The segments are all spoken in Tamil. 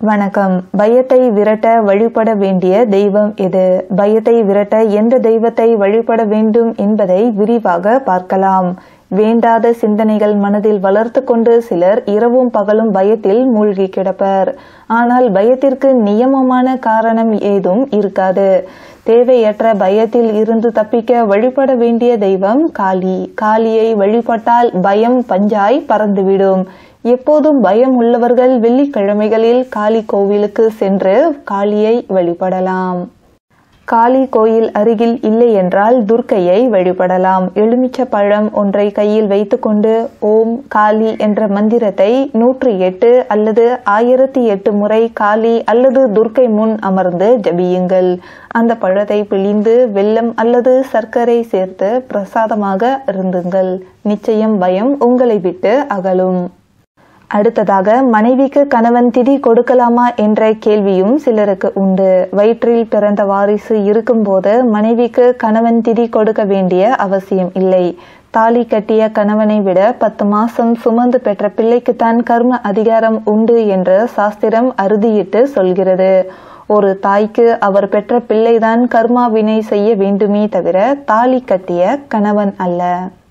வணக்கம் பயத்தை விரட்ட வழிபட வேண்டிய தெய்வம் எது பயத்தை விரட்ட எந்த தெய்வத்தை வழிபட வேண்டும் என்பதை விரிவாக பார்க்கலாம் வேண்டாத சிந்தனைகள் மனதில் வளர்த்து கொண்டு சிலர் இரவும் பகலும் பயத்தில் மூழ்கி கிடப்பர் ஆனால் பயத்திற்கு நியமமான காரணம் ஏதும் இருக்காது தேவையற்ற பயத்தில் இருந்து தப்பிக்க வழிபட வேண்டிய தெய்வம் காளி காளியை வழிபட்டால் பயம் பஞ்சாய் பறந்துவிடும் எப்போதும் பயம் உள்ளவர்கள் வெள்ளிக்கிழமைகளில் காளி கோவிலுக்கு சென்று காளியை வழிபடலாம் காளி கோயில் அருகில் இல்லை என்றால் துர்க்கையை வழிபடலாம் எலுமிச்ச பழம் ஒன்றை கையில் வைத்துக்கொண்டு ஓம் காளி என்ற மந்திரத்தை நூற்றி எட்டு அல்லது ஆயிரத்தி எட்டு முறை காளி அல்லது துர்க்கை முன் அமர்ந்து ஜபியுங்கள் அந்த பழத்தை பிழிந்து வெல்லம் அல்லது சர்க்கரை சேர்த்து பிரசாதமாக இருந்துங்கள் நிச்சயம் பயம் உங்களை விட்டு அகலும் அடுத்ததாக மனைவிக்கு கணவன் திதி கொடுக்கலாமா என்ற கேள்வியும் சிலருக்கு உண்டு வயிற்றில் பிறந்த வாரிசு இருக்கும்போது மனைவிக்கு கணவன் திதி கொடுக்க வேண்டிய அவசியம் இல்லை தாலி கட்டிய கணவனை விட பத்து மாசம் சுமந்து பெற்ற பிள்ளைக்குத்தான் கர்ம அதிகாரம் உண்டு என்று சாஸ்திரம் அறுதியிட்டு சொல்கிறது ஒரு தாய்க்கு அவர் பெற்ற பிள்ளைதான் கர்மா வினை செய்ய வேண்டுமே தவிர தாலி கட்டிய கணவன் அல்ல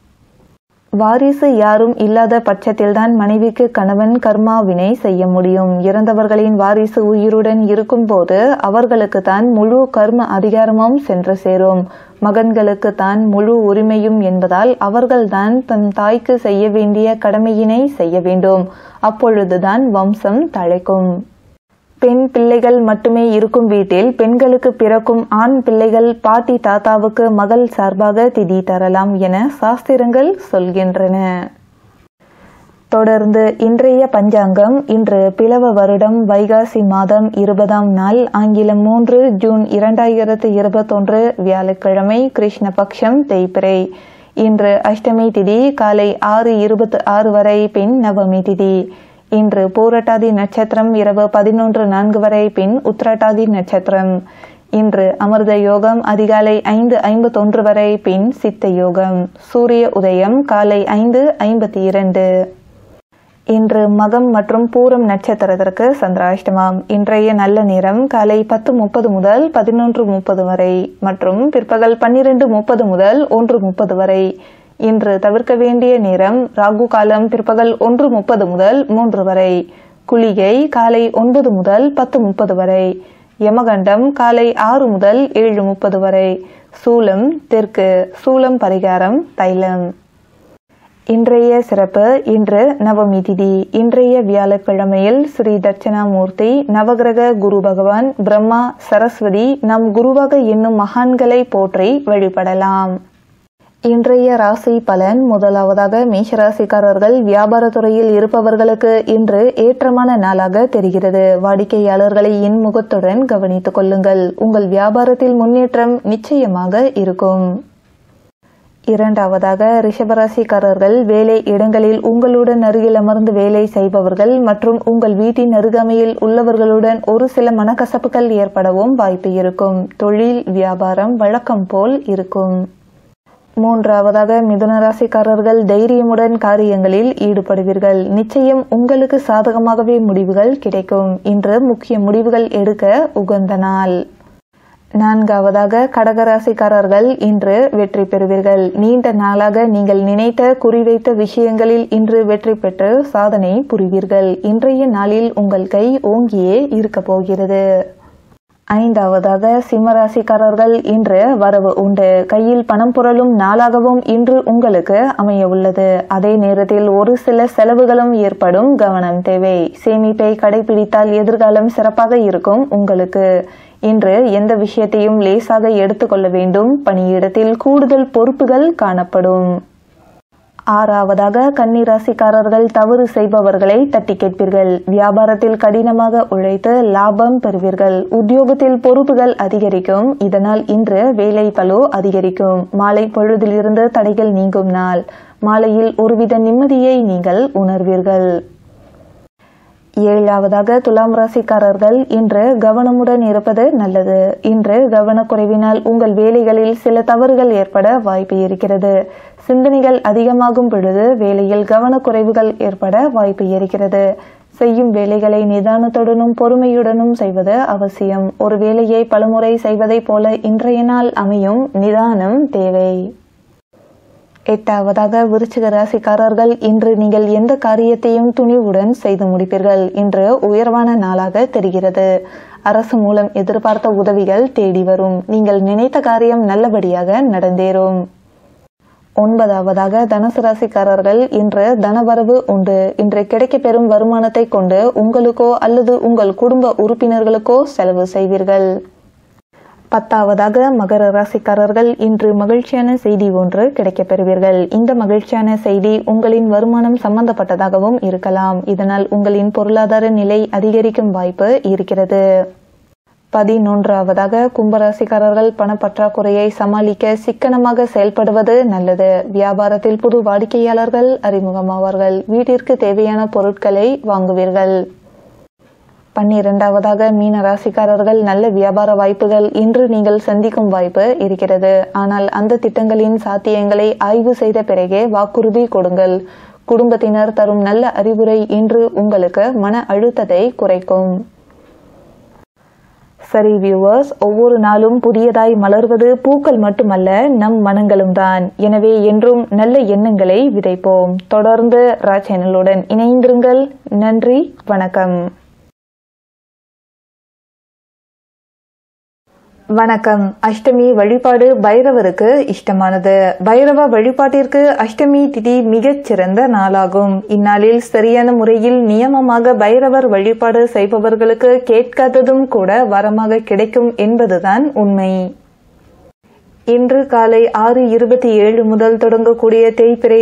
வாரிசு யாரும் இல்லாத பட்சத்தில்தான் மனைவிக்கு கணவன் கர்மாவினை செய்ய முடியும் இறந்தவர்களின் வாரிசு உயிருடன் இருக்கும்போது அவர்களுக்கு தான் முழு கர்ம அதிகாரமும் சென்று சேரும் மகன்களுக்கு தான் முழு உரிமையும் என்பதால் அவர்கள்தான் தன் தாய்க்கு செய்ய வேண்டிய கடமையினை செய்ய வேண்டும் அப்பொழுதுதான் வம்சம் தழைக்கும் பெண் பிள்ளைகள் மட்டுமே இருக்கும் வீட்டில் பெண்களுக்கு பிறக்கும் ஆண் பிள்ளைகள் பாட்டி தாத்தாவுக்கு மகள் சார்பாக திதி தரலாம் என சாஸ்திரங்கள் சொல்கின்றன தொடர்ந்து இன்றைய பஞ்சாங்கம் இன்று பிளவ வருடம் வைகாசி மாதம் இருபதாம் நாள் ஆங்கிலம் மூன்று ஜூன் இரண்டாயிரத்து இருபத்தொன்று வியாழக்கிழமை கிருஷ்ணபக்ஷம் தேய்பிரை இன்று அஷ்டமி திதி காலை ஆறு இருபத்தி ஆறு வரை பின் நவமி திதி இன்று பூரட்டாதி நட்சத்திரம் இரவு பதினொன்று நான்கு வரை பின் உத்திரட்டாதி நட்சத்திரம் இன்று அமிர்த யோகம் அதிகாலை ஐந்து ஐம்பத்தொன்று வரை பின் சித்த யோகம் சூரிய உதயம் காலை ஐந்து ஐம்பத்தி இரண்டு இன்று மகம் மற்றும் பூரம் நட்சத்திரத்திற்கு சந்திராஷ்டமம் இன்றைய நல்ல நேரம் காலை பத்து முப்பது முதல் பதினொன்று முப்பது வரை மற்றும் பிற்பகல் பன்னிரண்டு முப்பது முதல் ஒன்று முப்பது வரை இன்று தவிர்க்க வேண்டிய நேரம் ராகு காலம் பிற்பகல் ஒன்று முப்பது முதல் மூன்று வரை குளிகை காலை ஒன்பது முதல் பத்து முப்பது வரை யமகண்டம் காலை ஆறு முதல் ஏழு முப்பது வரை சூலம் தெற்கு சூலம் பரிகாரம் தைலம் இன்றைய சிறப்பு இன்று நவமி திதி இன்றைய வியாழக்கிழமையில் ஸ்ரீ தட்சணாமூர்த்தி நவகிரக குரு பகவான் பிரம்மா சரஸ்வதி நம் குருவாக என்னும் மகான்களை போற்றி வழிபடலாம் இன்றைய ராசி பலன் முதலாவதாக மேஷராசிக்காரர்கள் வியாபாரத்துறையில் இருப்பவர்களுக்கு இன்று ஏற்றமான நாளாக தெரிகிறது வாடிக்கையாளர்களை இன்முகத்துடன் கவனித்துக் கொள்ளுங்கள் உங்கள் வியாபாரத்தில் முன்னேற்றம் நிச்சயமாக இருக்கும் இரண்டாவதாக ரிஷபராசிக்காரர்கள் வேலை இடங்களில் உங்களுடன் அருகில் அமர்ந்து வேலை செய்பவர்கள் மற்றும் உங்கள் வீட்டின் அருகாமையில் உள்ளவர்களுடன் ஒரு சில மனக்கசப்புகள் ஏற்படவும் வாய்ப்பு இருக்கும் தொழில் வியாபாரம் வழக்கம் போல் இருக்கும் மூன்றாவதாக மிதுன ராசிக்காரர்கள் தைரியமுடன் காரியங்களில் ஈடுபடுவீர்கள் நிச்சயம் உங்களுக்கு சாதகமாகவே முடிவுகள் கிடைக்கும் இன்று முக்கிய முடிவுகள் எடுக்க உகந்த நாள் நான்காவதாக கடகராசிக்காரர்கள் இன்று வெற்றி பெறுவீர்கள் நீண்ட நாளாக நீங்கள் நினைத்த குறிவைத்த விஷயங்களில் இன்று வெற்றி பெற்று சாதனை புரிவீர்கள் இன்றைய நாளில் உங்கள் கை ஓங்கியே இருக்க போகிறது ஐந்தாவதாக சிம்மராசிக்காரர்கள் இன்று வரவு உண்டு கையில் பணம் புரளும் நாளாகவும் இன்று உங்களுக்கு அமைய உள்ளது அதே நேரத்தில் ஒரு சில செலவுகளும் ஏற்படும் கவனம் தேவை சேமிப்பை கடைபிடித்தால் எதிர்காலம் சிறப்பாக இருக்கும் உங்களுக்கு இன்று எந்த விஷயத்தையும் லேசாக எடுத்துக்கொள்ள வேண்டும் பணியிடத்தில் கூடுதல் பொறுப்புகள் காணப்படும் ஆறாவதாக கன்னிராசிக்காரர்கள் தவறு செய்பவர்களை தட்டி கேட்பீர்கள் வியாபாரத்தில் கடினமாக உழைத்து லாபம் பெறுவீர்கள் உத்தியோகத்தில் பொறுப்புகள் அதிகரிக்கும் இதனால் இன்று வேலை பலு அதிகரிக்கும் மாலை பொழுதிலிருந்து தடைகள் நீங்கும் நாள் மாலையில் ஒருவித நிம்மதியை நீங்கள் உணர்வீர்கள் ஏழாவதாக துலாம் ராசிக்காரர்கள் இன்று கவனமுடன் இருப்பது நல்லது இன்று கவனக்குறைவினால் உங்கள் வேலைகளில் சில தவறுகள் ஏற்பட வாய்ப்பு இருக்கிறது சிந்தனைகள் அதிகமாகும் பொழுது வேலையில் கவனக்குறைவுகள் ஏற்பட வாய்ப்பு இருக்கிறது செய்யும் வேலைகளை நிதானத்துடனும் பொறுமையுடனும் செய்வது அவசியம் ஒரு வேலையை பலமுறை செய்வதைப் போல இன்றைய நாள் அமையும் நிதானம் தேவை எட்டாவதாக விருச்சிக ராசிக்காரர்கள் இன்று நீங்கள் எந்த காரியத்தையும் துணிவுடன் செய்து முடிப்பீர்கள் இன்று உயர்வான நாளாக தெரிகிறது அரசு மூலம் எதிர்பார்த்த உதவிகள் தேடி வரும் நீங்கள் நினைத்த காரியம் நல்லபடியாக நடந்தேறும் ஒன்பதாவதாக தனுசு ராசிக்காரர்கள் இன்று தனவரவு உண்டு இன்று கிடைக்கப்பெறும் வருமானத்தை கொண்டு உங்களுக்கோ அல்லது உங்கள் குடும்ப உறுப்பினர்களுக்கோ செலவு செய்வீர்கள் பத்தாவதாக மகர ராசிக்காரர்கள் இன்று மகிழ்ச்சியான செய்தி ஒன்று கிடைக்கப் பெறுவீர்கள் இந்த மகிழ்ச்சியான செய்தி உங்களின் வருமானம் சம்பந்தப்பட்டதாகவும் இருக்கலாம் இதனால் உங்களின் பொருளாதார நிலை அதிகரிக்கும் வாய்ப்பு இருக்கிறது பதினொன்றாவதாக கும்பராசிக்காரர்கள் பணப்பற்றாக்குறையை சமாளிக்க சிக்கனமாக செயல்படுவது நல்லது வியாபாரத்தில் புது வாடிக்கையாளர்கள் அறிமுகமாவார்கள் வீட்டிற்கு தேவையான பொருட்களை வாங்குவீர்கள் பன்னிரண்டாவதாக மீன ராசிக்காரர்கள் நல்ல வியாபார வாய்ப்புகள் இன்று நீங்கள் சந்திக்கும் வாய்ப்பு இருக்கிறது ஆனால் அந்த திட்டங்களின் சாத்தியங்களை ஆய்வு செய்த பிறகே வாக்குறுதி கொடுங்கள் குடும்பத்தினர் தரும் நல்ல அறிவுரை இன்று உங்களுக்கு மன அழுத்தத்தை குறைக்கும் சரி வியூவர்ஸ் ஒவ்வொரு நாளும் புதியதாய் மலர்வது பூக்கள் மட்டுமல்ல நம் மனங்களும் தான் எனவே என்றும் நல்ல எண்ணங்களை விதைப்போம் தொடர்ந்து ரா சேனலுடன் இணைந்திருங்கள் நன்றி வணக்கம் வணக்கம் அஷ்டமி வழிபாடு பைரவருக்கு இஷ்டமானது பைரவ வழிபாட்டிற்கு அஷ்டமி திதி மிகச் சிறந்த நாளாகும் இந்நாளில் சரியான முறையில் நியமமாக பைரவர் வழிபாடு செய்பவர்களுக்கு கேட்காததும் கூட வரமாக கிடைக்கும் என்பதுதான் உண்மை இன்று காலை ஆறு இருபத்தி ஏழு முதல் தொடங்கக்கூடிய தேய்பிறை